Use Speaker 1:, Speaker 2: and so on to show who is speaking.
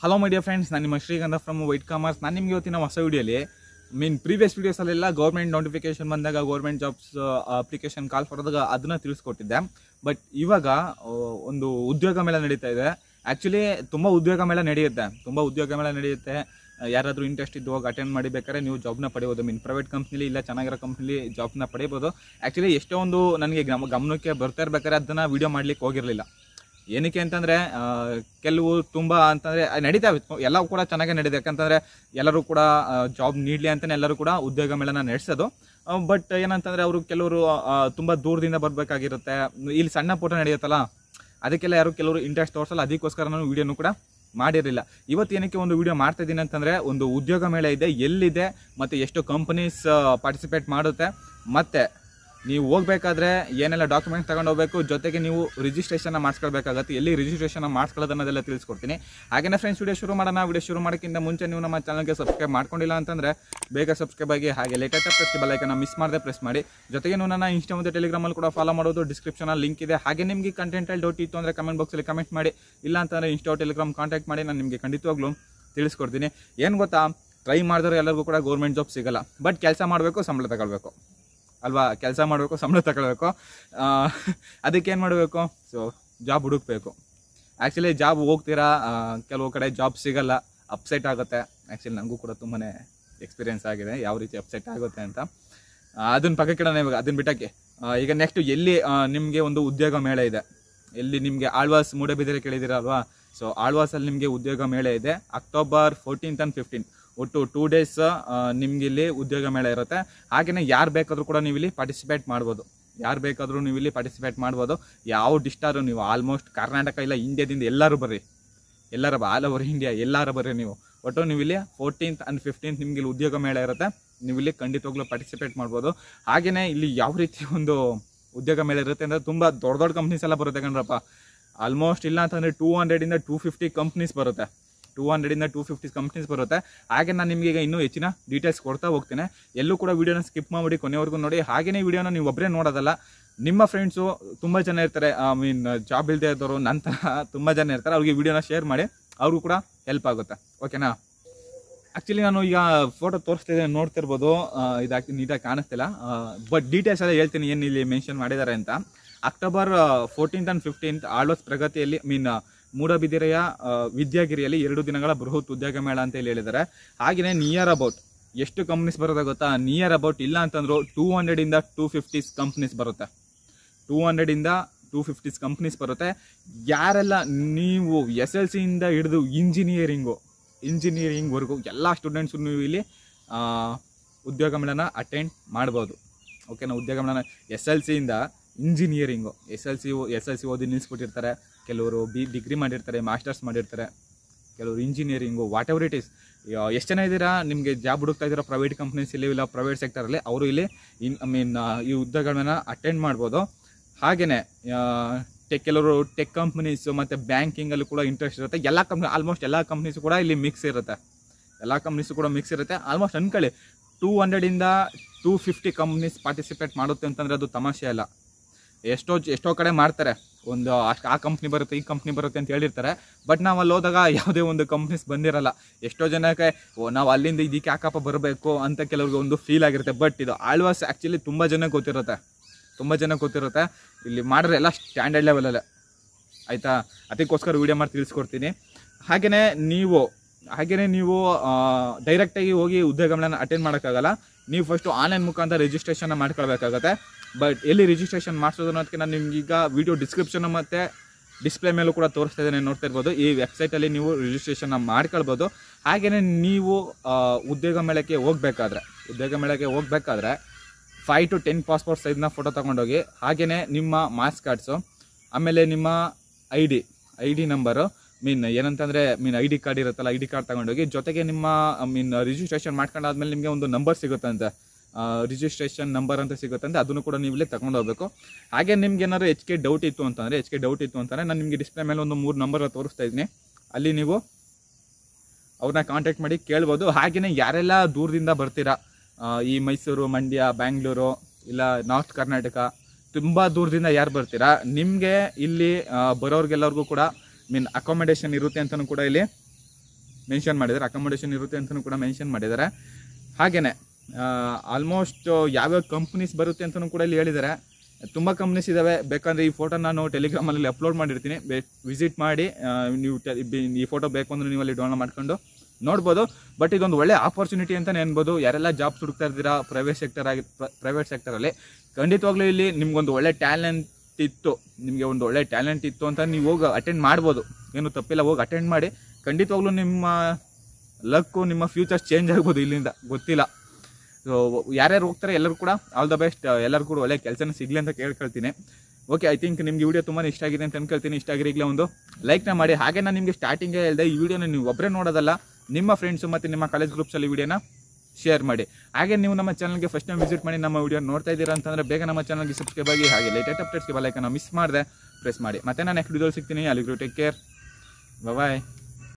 Speaker 1: hello my dear friends ನಾನು ನಿಮ್ಮ ಶ್ರೀಗಂಧ ಫ್ರಮ್ ವೈಟ್ ಕಾಮರ್ಸ್ ನಾನು ನಿಮಗೆ ಇವತ್ತಿನ ಹೊಸ ವಿಡಿಯೋಲಿ ಮೀನ್ ಪ್ರೀವಿಯಸ್ ವೀಡಿಯೋಸಲ್ಲೆಲ್ಲ ಗೌರ್ಮೆಂಟ್ ನೋಟಿಫಿಕೇಶನ್ ಬಂದಾಗ ಗೌರ್ಮೆಂಟ್ ಜಾಬ್ಸ್ ಅಪ್ಲಿಕೇಶನ್ ಕಾಲ್ ಹೊರದಾಗ ಅದನ್ನ ತಿಳಿಸ್ಕೊಟ್ಟಿದ್ದೆ ಬಟ್ ಇವಾಗ ಆ, ಒಂದು ಉದ್ಯೋಗ ಮೇಳ ನಡೀತಾ ಇದೆ ಆ್ಯಕ್ಚುಲಿ ತುಂಬ ಉದ್ಯೋಗ ಮೇಳ ನಡೆಯುತ್ತೆ ತುಂಬ ಉದ್ಯೋಗ ಮೇಳ ನಡೆಯುತ್ತೆ ಆ, ಯಾರಾದರೂ ಇಂಟ್ರೆಸ್ಟ್ ಇದ್ದು ಹೋಗಿ ಅಟೆಂಡ್ ಮಾಡಿ ಬೇಕಾದ್ರೆ ನೀವು ಜಾಬ್ನ ಪಡಿಬೋದು ಮೀನ್ ಪ್ರೈವೇಟ್ ಕಂಪ್ನಿಲಿ ಇಲ್ಲ ಚೆನ್ನಾಗಿರೋ ಕಂಪ್ನಿಲಿ ಜಾಬ್ನ ಪಡಿಬೋದು ಆ್ಯಕ್ಚುಲಿ ಎಷ್ಟೋ ಒಂದು ನನಗೆ ಗಮ ಗಮನಕ್ಕೆ ಬರ್ತಾ ಇರ್ಬೇಕಾದ್ರೆ ಅದನ್ನು ವೀಡಿಯೋ ಮಾಡ್ಲಿಕ್ಕೆ ಹೋಗಿರಲಿಲ್ಲ ಏನಕ್ಕೆ ಅಂತಂದ್ರೆ ಆ, ಕೆಲವು ತುಂಬಾ ಅಂತಂದ್ರೆ ಆ, ನಡೀತಾವೆ ಎಲ್ಲ ಕೂಡ ಚೆನ್ನಾಗೇ ನಡೀದೆ ಯಾಕಂತಂದ್ರೆ ಎಲ್ಲರೂ ಕೂಡ ಜಾಬ್ ನೀಡ್ಲಿ ಅಂತಾನೆ ಎಲ್ಲರೂ ಕೂಡ ಉದ್ಯೋಗ ಮೇಳನ ನಡೆಸೋದು ಬಟ್ ಏನಂತಂದ್ರೆ ಅವರು ಕೆಲವರು ಆ, ತುಂಬಾ ದೂರದಿಂದ ಬರ್ಬೇಕಾಗಿರುತ್ತೆ ಇಲ್ಲಿ ಸಣ್ಣ ಪುಟ ನಡೆಯುತ್ತಲ್ಲ ಅದಕ್ಕೆಲ್ಲ ಯಾರು ಕೆಲವರು ಇಂಟ್ರೆಸ್ಟ್ ತೋರಿಸಲ್ಲ ಅದಕ್ಕೋಸ್ಕರ ನಾನು ವಿಡಿಯೋನು ಕೂಡ ಮಾಡಿರಲಿಲ್ಲ ಇವತ್ತು ಏನಕ್ಕೆ ಒಂದು ವಿಡಿಯೋ ಮಾಡ್ತಾ ಇದ್ದೀನಿ ಅಂತಂದ್ರೆ ಒಂದು ಉದ್ಯೋಗ ಮೇಳ ಇದೆ ಎಲ್ಲಿದೆ ಮತ್ತೆ ಎಷ್ಟು ಕಂಪನೀಸ್ ಪಾರ್ಟಿಸಿಪೇಟ್ ಮಾಡುತ್ತೆ ಮತ್ತೆ ನೀವು ಹೋಗ್ಬೇಕಾದ್ರೆ ಏನೆಲ್ಲ ಡಾಕ್ಯುಮೆಂಟ್ಸ್ ತಗೊಂಡು ಹೋಗ್ಬೇಕು ಜೊತೆಗೆ ನೀವು ರಿಜಿಸ್ಟ್ರೇಷನ್ ಮಾಡಿಸ್ಕೊಳ್ಬೇಕಾಗತ್ತೆ ಎಲ್ಲಿ ರಿಜಿಸ್ಟ್ರೇಷನ್ ಮಾಡಿಸ್ಕೊಳ್ಳೋದು ಅನ್ನೋದೆಲ್ಲ ತಿಳಿಸ್ಕೊಡ್ತೀನಿ ಹಾಗೇನೇ ಫ್ರೆಂಡ್ಸ್ ವಿಡಿಯೋ ಶುರು ಮಾಡೋಣ ವಿಡಿಯೋ ಶುರು ಮಾಡೋಕ್ಕಿಂತ ಮುಂಚೆ ನೀವು ನಮ್ಮ ಚಾನಲ್ಗೆ ಸಬ್ಸ್ಕ್ರೈಬ್ ಮಾಡ್ಕೊಂಡಿಲ್ಲ ಅಂತಂದ್ರೆ ಬೇಗ ಸಬ್ಸ್ಕ್ರೈಬ್ ಆಗಿ ಹಾಗೆ ಲೇಟೆಸ್ಟ್ ಪ್ರೆಸ್ ಬೆಲ್ಲೈಕನ್ನ ಮಿಸ್ ಮಾಡದೆ ಪ್ರೆಸ್ ಮಾಡಿ ಜೊತೆಗೆ ನೀವು ನನ್ನ ಇನ್ಸ್ಟಾ ಮತ್ತು ಟೆಲಿಗ್ರಾಮಲ್ಲಿ ಕೂಡ ಫಾಲೋ ಮಾಡೋದು ಡಿಸ್ಕ್ರಿಪ್ಷನಲ್ಲಿ ಲಿಂಕ್ ಇದೆ ಹಾಗೆ ನಿಮಗೆ ಕಂಟೆಂಟಲ್ಲಿ ಡೌಟ್ ಇತ್ತು ಅಂದರೆ ಕಮೆಂಟ್ ಬಾಕ್ಸಲ್ಲಿ ಕಮೆಂಟ್ ಮಾಡಿ ಇಲ್ಲ ಅಂತಂದರೆ ಇನ್ಸ್ಟಾ ಟೆಲಿಗ್ರಾಮ್ ಕಾಂಟ್ಯಾಕ್ಟ್ ಮಾಡಿ ನಾನು ನಿಮಗೆ ಖಂಡಿತವಾಗ್ಲೂ ತಿಳಿಸ್ಕೊಡ್ತೀನಿ ಏನು ಗೊತ್ತಾ ಟ್ರೈ ಮಾಡಿದ್ರೆ ಎಲ್ಲರಿಗೂ ಕೂಡ ಗೌರ್ಮೆಂಟ್ ಜಾಬ್ ಸಿಗಲ್ಲ ಬಟ್ ಕೆಲಸ ಮಾಡಬೇಕು ಸಂಬಳ ತಗೊಳ್ಬೇಕು ಅಲ್ವಾ ಕೆಲಸ ಮಾಡಬೇಕು ಸಂಬಳ ತಗೊಳ್ಬೇಕು ಆ, ಅದಕ್ಕೆ ಏನು ಮಾಡಬೇಕು ಸೊ ಜಾಬ್ ಹುಡುಕ್ಬೇಕು ಆ್ಯಕ್ಚುಲಿ ಜಾಬ್ ಹೋಗ್ತೀರಾ ಆ, ಕೆಲವು ಕಡೆ ಜಾಬ್ ಸಿಗಲ್ಲ ಅಪ್ಸೆಟ್ ಆಗುತ್ತೆ ಆ್ಯಕ್ಚುಲಿ ನನಗೂ ಕೂಡ ತುಂಬಾ ಎಕ್ಸ್ಪೀರಿಯನ್ಸ್ ಆಗಿದೆ ಯಾವ ರೀತಿ ಅಪ್ಸೆಟ್ ಆಗುತ್ತೆ ಅಂತ ಅದನ್ನ ಪಕ್ಕಕ್ಕಿಡೋಣ ಇವಾಗ ಅದನ್ನ ಬಿಟ್ಟಕ್ಕೆ ಆ, ಈಗ ನೆಕ್ಸ್ಟ್ ಎಲ್ಲಿ ನಿಮಗೆ ಒಂದು ಉದ್ಯೋಗ ಮೇಳ ಇದೆ ಎಲ್ಲಿ ನಿಮಗೆ ಆಳ್ವಾಸ್ ಮೂಡಬಿದಿರೆ ಕೇಳಿದಿರ ಅಲ್ವಾ ಸೊ ಆಳ್ವಾಸಲ್ಲಿ ನಿಮಗೆ ಉದ್ಯೋಗ ಮೇಳ ಇದೆ ಅಕ್ಟೋಬರ್ ಫೋರ್ಟೀನ್ತ್ ಆ್ಯಂಡ್ ಫಿಫ್ಟೀನ್ ಒಟ್ಟು ಟೂ ಡೇಸ್ ನಿಮ್ಗೆ ಇಲ್ಲಿ ಉದ್ಯೋಗ ಮೇಳ ಇರುತ್ತೆ ಹಾಗೆಯೇ ಯಾರು ಬೇಕಾದರೂ ಕೂಡ ನೀವು ಇಲ್ಲಿ ಪಾರ್ಟಿಸಿಪೇಟ್ ಮಾಡ್ಬೋದು ಯಾರು ಬೇಕಾದರೂ ನೀವು ಇಲ್ಲಿ ಪಾರ್ಟಿಸಿಪೇಟ್ ಮಾಡ್ಬೋದು ಯಾವ ಡಿಸ್ಟಾರು ನೀವು ಆಲ್ಮೋಸ್ಟ್ ಕರ್ನಾಟಕ ಇಲ್ಲ ಇಂಡಿಯಾದಿಂದ ಎಲ್ಲರೂ ಬರ್ರಿ ಎಲ್ಲರ ಆಲ್ ಓವರ್ ಇಂಡಿಯಾ ಎಲ್ಲಾರ ಬರ್ರಿ ನೀವು ಒಟ್ಟು ನೀವು ಇಲ್ಲಿ ಫೋರ್ಟೀನ್ತ್ ಆ್ಯಂಡ್ ಫಿಫ್ಟೀನ್ತ್ ನಿಮ್ಗೆ ಇಲ್ಲಿ ಉದ್ಯೋಗ ಮೇಳ ಇರುತ್ತೆ ನೀವು ಇಲ್ಲಿ ಖಂಡಿತವಾಗ್ಲೂ ಪಾರ್ಟಿಸಿಪೇಟ್ ಮಾಡ್ಬೋದು ಹಾಗೆಯೇ ಇಲ್ಲಿ ಯಾವ ರೀತಿ ಒಂದು ಉದ್ಯೋಗ ಮೇಳ ಇರುತ್ತೆ ಅಂದರೆ ತುಂಬ ದೊಡ್ಡ ದೊಡ್ಡ ಕಂಪ್ನೀಸ್ ಎಲ್ಲ ಬರುತ್ತೆ ಕಣ್ರಪ್ಪ ಆಲ್ಮೋಸ್ಟ್ ಇಲ್ಲ ಅಂತಂದರೆ ಟೂ ಹಂಡ್ರೆಡಿಂದ ಟೂ ಫಿಫ್ಟಿ ಕಂಪ್ನೀಸ್ ಬರುತ್ತೆ ಟೂ ಹಂಡ್ರೆಡಿಂದ ಟೂ ಫಿಫ್ಟಿ ಕಂಪ್ನೀಸ್ ಬರುತ್ತೆ ಹಾಗೆ ನಾನು ನಿಮಗೆ ಈಗ ಇನ್ನೂ ಹೆಚ್ಚಿನ ಡೀಟೇಲ್ಸ್ ಕೊಡ್ತಾ ಹೋಗ್ತೇನೆ ಎಲ್ಲೂ ಕೂಡ ವಿಡಿಯೋನ ಸ್ಕಿಪ್ ಮಾಡಿಬಿಡಿ ಕೊನೆವರೆಗೂ ನೋಡಿ ಹಾಗೆಯೇ ವಿಡಿಯೋನ ನೀವು ಒಬ್ಬರೇ ನೋಡೋದಲ್ಲ ನಿಮ್ಮ ಫ್ರೆಂಡ್ಸು ತುಂಬ ಜನ ಇರ್ತಾರೆ ಐ ಮೀನ್ ಜಾಬ್ ಇಲ್ಲದೆ ಇದ್ದವರು ನಂತರ ತುಂಬ ಜನ ಇರ್ತಾರೆ ಅವ್ರಿಗೆ ವಿಡಿಯೋನ ಶೇರ್ ಮಾಡಿ ಅವ್ರಿಗೂ ಕೂಡ ಹೆಲ್ಪ್ ಆಗುತ್ತೆ ಓಕೆನಾ ಆ್ಯಕ್ಚುಲಿ ನಾನು ಈಗ ಫೋಟೋ ತೋರಿಸ್ತಿದ್ದೇನೆ ನೋಡ್ತಿರ್ಬೋದು ಇದಾಗಿ ನೀಟಾಗಿ ಕಾಣಿಸ್ತಿಲ್ಲ ಬಟ್ ಡೀಟೇಲ್ಸ್ ಎಲ್ಲ ಹೇಳ್ತೀನಿ ಏನು ಇಲ್ಲಿ ಮೆನ್ಷನ್ ಮಾಡಿದ್ದಾರೆ ಅಂತ October fourteenth and fifteenth Alva's ಪ್ರಗತಿಯಲ್ಲಿ ಮೀನ್ ಮೂಡಬಿದಿರೆಯ ಆ, ವಿದ್ಯಾಗಿರಿಯಲ್ಲಿ ಎರಡು ದಿನಗಳ ಬೃಹತ್ ಉದ್ಯೋಗ ಮೇಳ ಅಂತ ಹೇಳಿ ಹೇಳಿದ್ದಾರೆ ಹಾಗೆಯೇ ನಿಯರ್ ಅಬೌಟ್ ಎಷ್ಟು ಕಂಪ್ನೀಸ್ ಬರುತ್ತೆ ಗೊತ್ತಾ ನಿಯರ್ ಅಬೌಟ್ ಇಲ್ಲ ಅಂತಂದ್ರು ಟೂ ಹಂಡ್ರೆಡಿಂದ ಟೂ ಫಿಫ್ಟೀಸ್ ಕಂಪ್ನೀಸ್ ಬರುತ್ತೆ ಟೂ ಹಂಡ್ರೆಡಿಂದ ಟೂ ಫಿಫ್ಟೀಸ್ ಕಂಪ್ನೀಸ್ ಬರುತ್ತೆ ಯಾರೆಲ್ಲ ನೀವು ಎಸ್ ಎಲ್ ಸಿಯಿಂದ ಹಿಡಿದು ಇಂಜಿನಿಯರಿಂಗು ಇಂಜಿನಿಯರಿಂಗ್ವರೆಗೂ ಎಲ್ಲ ಸ್ಟೂಡೆಂಟ್ಸು ನೀವು ಇಲ್ಲಿ ಆ, ಉದ್ಯೋಗ ಮೇಳನ ಅಟೆಂಡ್ ಮಾಡ್ಬೋದು ಓಕೆನಾ ಉದ್ಯೋಗ ಮೇಳನ ಎಸ್ ಎಲ್ ಸಿಯಿಂದ engineering S L C S L C ಓದಿ ನಿಲ್ಲಿಸ್ಬಿಟ್ಟಿರ್ತಾರೆ ಕೆಲವರು ಬಿ ಡಿಗ್ರಿ ಮಾಡಿರ್ತಾರೆ ಮಾಸ್ಟರ್ಸ್ ಮಾಡಿರ್ತಾರೆ ಕೆಲವರು engineering whatever it is ಎಷ್ಟು ಜನ ಇದ್ದೀರಾ ನಿಮಗೆ ಜಾಬ್ ಹುಡುಕ್ತಾ ಇದ್ದೀರಾ ಪ್ರೈವೇಟ್ ಕಂಪ್ನೀಸ್ ಇಲ್ಲಿ ಇಲ್ಲ ಪ್ರೈವೇಟ್ ಸೆಕ್ಟರಲ್ಲಿ ಅವರು ಇಲ್ಲಿ ಇನ್ ಐ ಮೀನ್ ಈ ಉದ್ಯೋಗಗಳನ್ನ ಅಟೆಂಡ್ ಮಾಡ್ಬೋದು ಹಾಗೆಯೇ ಟೆಕ್ ಕೆಲವರು ಟೆಕ್ ಕಂಪ್ನೀಸು ಮತ್ತು ಬ್ಯಾಂಕಿಂಗಲ್ಲೂ ಕೂಡ ಇಂಟ್ರೆಸ್ಟ್ ಇರುತ್ತೆ ಎಲ್ಲ ಕಂಪ್ನಿ ಆಲ್ಮೋಸ್ಟ್ ಎಲ್ಲ ಕಂಪ್ನೀಸು ಕೂಡ ಇಲ್ಲಿ ಮಿಕ್ಸ್ ಇರುತ್ತೆ ಎಲ್ಲ ಕಂಪ್ನೀಸು ಕೂಡ ಮಿಕ್ಸ್ ಇರುತ್ತೆ ಆಲ್ಮೋಸ್ಟ್ ಅನ್ಕೊಳ್ಳಿ ಟೂ ಹಂಡ್ರೆಡಿಂದ ಟೂ ಫಿಫ್ಟಿ ಕಂಪ್ನೀಸ್ ಪಾರ್ಟಿಸಿಪೇಟ್ ಮಾಡುತ್ತೆ ಅಂತಂದರೆ ಅದು ತಮಾಷೆ ಅಲ್ಲ ಎಷ್ಟೋ ಎಷ್ಟೋ ಕಡೆ ಮಾಡ್ತಾರೆ ಒಂದು ಅಷ್ಟು ಆ ಕಂಪ್ನಿ ಬರುತ್ತೆ ಈ ಕಂಪ್ನಿ ಬರುತ್ತೆ ಅಂತ ಹೇಳಿರ್ತಾರೆ ಬಟ್ ನಾವು ಅಲ್ಲಿ ಹೋದಾಗ ಯಾವುದೇ ಒಂದು ಕಂಪ್ನೀಸ್ ಬಂದಿರಲ್ಲ ಎಷ್ಟೋ ಜನಕ್ಕೆ ಓ ನಾವು ಅಲ್ಲಿಂದ ಇದಕ್ಕೆ ಯಾಕಪ್ಪ ಬರಬೇಕು ಅಂತ ಕೆಲವ್ರಿಗೆ ಒಂದು ಫೀಲ್ ಆಗಿರುತ್ತೆ ಬಟ್ ಇದು ಆಳ್ವಾಸ್ ಆ್ಯಕ್ಚುಲಿ ತುಂಬ ಜನ ಗೊತ್ತಿರುತ್ತೆ ತುಂಬ ಜನ ಗೊತ್ತಿರುತ್ತೆ ಇಲ್ಲಿ ಮಾಡಿದ್ರೆ ಎಲ್ಲ ಸ್ಟ್ಯಾಂಡರ್ಡ್ ಲೆವೆಲಲ್ಲೇ ಆಯಿತಾ ಅದಕ್ಕೋಸ್ಕರ ವೀಡಿಯೋ ಮಾಡಿ ತಿಳಿಸ್ಕೊಡ್ತೀನಿ ಹಾಗೆಯೇ ನೀವು ಹಾಗೆಯೇ ನೀವು ಡೈರೆಕ್ಟಾಗಿ ಹೋಗಿ ಉದ್ಯೋಗಗಳನ್ನ ಅಟೆಂಡ್ ಮಾಡೋಕ್ಕಾಗಲ್ಲ ನೀವು ಫಸ್ಟು ಆನ್ಲೈನ್ ಮುಖಾಂತರ ರಿಜಿಸ್ಟ್ರೇಷನ್ ಮಾಡ್ಕೊಳ್ಬೇಕಾಗತ್ತೆ ಬಟ್ ಎಲ್ಲಿ ರಿಜಿಸ್ಟ್ರೇಷನ್ ಮಾಡಿಸೋದು ಅನ್ನೋದಕ್ಕೆ ನಾನು ನಿಮ್ಗೀಗ ವಿಡಿಯೋ ಡಿಸ್ಕ್ರಿಪ್ಷನ್ ಮತ್ತು ಡಿಸ್ಪ್ಲೇ ಮೇಲೂ ಕೂಡ ತೋರಿಸ್ತಾ ಇದ್ದೇನೆ ನೋಡ್ತಾ ಇರ್ಬೋದು ಈ ವೆಬ್ಸೈಟಲ್ಲಿ ನೀವು ರಿಜಿಸ್ಟ್ರೇಷನ್ನ ಮಾಡ್ಕೊಳ್ಬೋದು ಹಾಗೆಯೇ ನೀವು ಆ, ಉದ್ಯೋಗ ಮೇಳಕ್ಕೆ ಹೋಗ್ಬೇಕಾದ್ರೆ ಉದ್ಯೋಗ ಮೇಳಕ್ಕೆ ಹೋಗ್ಬೇಕಾದ್ರೆ ಫೈವ್ ಟು ಟೆನ್ ಪಾಸ್ಪೋರ್ಟ್ ಸೈಜ್ನ ಫೋಟೋ ತೊಗೊಂಡೋಗಿ ಹಾಗೆಯೇ ನಿಮ್ಮ ಮಾಸ್ ಕಾರ್ಡ್ಸು ಆಮೇಲೆ ನಿಮ್ಮ I D I D number mean ಏನಂತಂದರೆ ಮೀನ್ ಐ ಡಿ ಕಾರ್ಡ್ ಇರುತ್ತಲ್ಲ ಐ ಡಿ ಕಾರ್ಡ್ ತಗೊಂಡೋಗಿ ಜೊತೆಗೆ ನಿಮ್ಮ ಮೀನ್ ರಿಜಿಸ್ಟ್ರೇಷನ್ ಮಾಡ್ಕೊಂಡಾದ್ಮೇಲೆ ನಿಮಗೆ ಒಂದು ನಂಬರ್ ಸಿಗುತ್ತಂತೆ ರಿಜಿಸ್ಟ್ರೇಷನ್ ನಂಬರ್ ಅಂತ ಸಿಗುತ್ತಂತೆ ಅದನ್ನು ಕೂಡ ನೀವು ಇಲ್ಲಿ ತಗೊಂಡು ಹೋಗ್ಬೇಕು ಹಾಗೆ ನಿಮ್ಗೆ ಏನಾದ್ರು ಎಚ್ ಕೆ ಡೌಟ್ ಇತ್ತು ಅಂತಂದರೆ ಎಚ್ ಕೆ ಡೌಟ್ ಇತ್ತು ಅಂತಂದರೆ ನಾನು ನಿಮಗೆ ಡಿಸ್ಪ್ಲೇ ಮೇಲೆ ಒಂದು ಮೂರು ನಂಬರ್ ತೋರಿಸ್ತಾ ಇದ್ದೀನಿ ಅಲ್ಲಿ ನೀವು ಅವ್ರನ್ನ ಕಾಂಟ್ಯಾಕ್ಟ್ ಮಾಡಿ ಕೇಳ್ಬೋದು ಹಾಗೆಯೇ ಯಾರೆಲ್ಲ ದೂರದಿಂದ ಬರ್ತೀರಾ ಆ, ಈ ಮೈಸೂರು ಮಂಡ್ಯ ಬ್ಯಾಂಗ್ಳೂರು ಇಲ್ಲ ನಾರ್ತ್ ಕರ್ನಾಟಕ ತುಂಬ ದೂರದಿಂದ ಯಾರು ಬರ್ತೀರಾ ನಿಮಗೆ ಇಲ್ಲಿ ಆ, ಬರೋರ್ಗೆಲ್ಲರಿಗೂ ಕೂಡ ಮೀನ್ ಅಕಾಮಿಡೇಷನ್ ಇರುತ್ತೆ ಅಂತಲೂ ಕೂಡ ಇಲ್ಲಿ ಮೆನ್ಷನ್ ಮಾಡಿದ್ದಾರೆ ಅಕಾಮಡೇಷನ್ ಇರುತ್ತೆ ಅಂತಲೂ ಕೂಡ ಮೆನ್ಷನ್ ಮಾಡಿದ್ದಾರೆ ಹಾಗೆಯೇ ಆಲ್ಮೋಸ್ಟ್ ಯಾವ್ಯಾವ ಕಂಪ್ನೀಸ್ ಬರುತ್ತೆ ಅಂತಲೂ ಕೂಡ ಇಲ್ಲಿ ಹೇಳಿದ್ದಾರೆ ತುಂಬ ಕಂಪ್ನೀಸ್ ಇದ್ದಾವೆ ಬೇಕಂದ್ರೆ ಈ ಫೋಟೋ ನಾನು ಟೆಲಿಗ್ರಾಮಲ್ಲಿ ಅಪ್ಲೋಡ್ ಮಾಡಿರ್ತೀನಿ ಬೇ ವಿಸಿಟ್ ಮಾಡಿ ಆ, ನೀವು ಟೆ- ಬಿ- ಈ ಫೋಟೋ ಬೇಕು ಅಂದ್ರೆ ನೀವು ಅಲ್ಲಿ ಡೌನ್ಲೋಡ್ ಮಾಡ್ಕೊಂಡು ನೋಡ್ಬೋದು ಬಟ್ ಇದೊಂದು ಒಳ್ಳೆ ಆಪರ್ಚುನಿಟಿ ಅಂತಲೇ ಅನ್ಬೋದು ಯಾರೆಲ್ಲ ಜಾಬ್ಸ್ ಹುಡುಕ್ತಾ ಇದ್ದೀರಾ ಪ್ರೈವೇಟ್ ಸೆಕ್ಟರ್ ಆಗಿ ಪ್ರೈವೇಟ್ ಸೆಕ್ಟರಲ್ಲಿ ಖಂಡಿತವಾಗ್ಲೂ ಇಲ್ಲಿ ನಿಮ್ಗೊಂದು ಒಳ್ಳೆ ಟ್ಯಾಲೆಂಟ್ ಇತ್ತು ನಿಮಗೆ ಒಂದು ಒಳ್ಳೆ ಟ್ಯಾಲೆಂಟ್ ಇತ್ತು ಅಂತ ನೀವು ಹೋಗಿ ಅಟೆಂಡ್ ಮಾಡ್ಬೋದು ಏನು ತಪ್ಪಿಲ್ಲ ಹೋಗಿ ಅಟೆಂಡ್ ಮಾಡಿ ಖಂಡಿತವಾಗ್ಲೂ ನಿಮ್ಮ ಲಕ್ಕು ನಿಮ್ಮ ಫ್ಯೂಚರ್ಸ್ ಚೇಂಜ್ ಆಗ್ಬೋದು ಇಲ್ಲಿಂದ ಗೊತ್ತಿಲ್ಲ ಸೊ ಯಾರ್ಯಾರು ಹೋಗ್ತಾರೆ ಎಲ್ಲರೂ ಕೂಡ ಆಲ್ ದ ಬೆಸ್ಟ್ ಎಲ್ಲರೂ ಕೂಡ ಒಳ್ಳೆ ಕೆಲಸನ ಸಿಗಲಿ ಅಂತ ಕೇಳ್ಕೊಳ್ತೀನಿ ಓಕೆ ಐ ಥಿಂಕ್ ನಿಮ್ಗೆ ವಿಡಿಯೋ ತುಂಬಾ ಇಷ್ಟ ಆಗಿದೆ ಅಂತ ಅನ್ಕೊಳ್ತೀನಿ ಇಷ್ಟ ಆಗಿರಲಿಲ್ಲ ಒಂದು ಲೈಕ್ನ ಮಾಡಿ ಹಾಗೆ ನಾನು ನಿಮಗೆ ಸ್ಟಾರ್ಟಿಂಗೇ ಹೇಳಿದೆ ಈ ವಿಡಿಯೋನ ನೀವು ಒಬ್ಬರೇ ನೋಡೋದಲ್ಲ ನಿಮ್ಮ ಫ್ರೆಂಡ್ಸು ಮತ್ತು ನಿಮ್ಮ ಕಾಲೇಜ್ ಗ್ರೂಪ್ಸಲ್ಲಿ ವಿಡಿಯೋನ ಶೇರ್ ಮಾಡಿ ಹಾಗೆ ನೀವು ನಮ್ಮ ಚಾನಲ್ಗೆ ಫಸ್ಟ್ ಟೈಮ್ ವಿಸಿಟ್ ಮಾಡಿ ನಮ್ಮ ವಿಡಿಯೋ ನೋಡ್ತಾ ಇದ್ದೀರಾ ಅಂತಂದರೆ ಬೇಗ ನಮ್ಮ ಚಾನಲ್ಗೆ ಸಬ್ಸ್ಕ್ರೈಬ್ ಆಗಿ ಹಾಗೆ ಲೇಟೆಸ್ಟ್ ಅಪ್ಡೇಟ್ಸ್ಗೆ ಬಲೈಕನ್ನ ಮಿಸ್ ಮಾಡಿದೆ ಪ್ರೆಸ್ ಮಾಡಿ ಮತ್ತೆ ನಾನು ನೆಕ್ಸ್ಟ್ ವಿಡಿಯೋ ಸಿಗ್ತೀನಿ ಅಲ್ಲಿಗೂ ಟೇಕ್ ಕೇರ್ ಬಾಯ್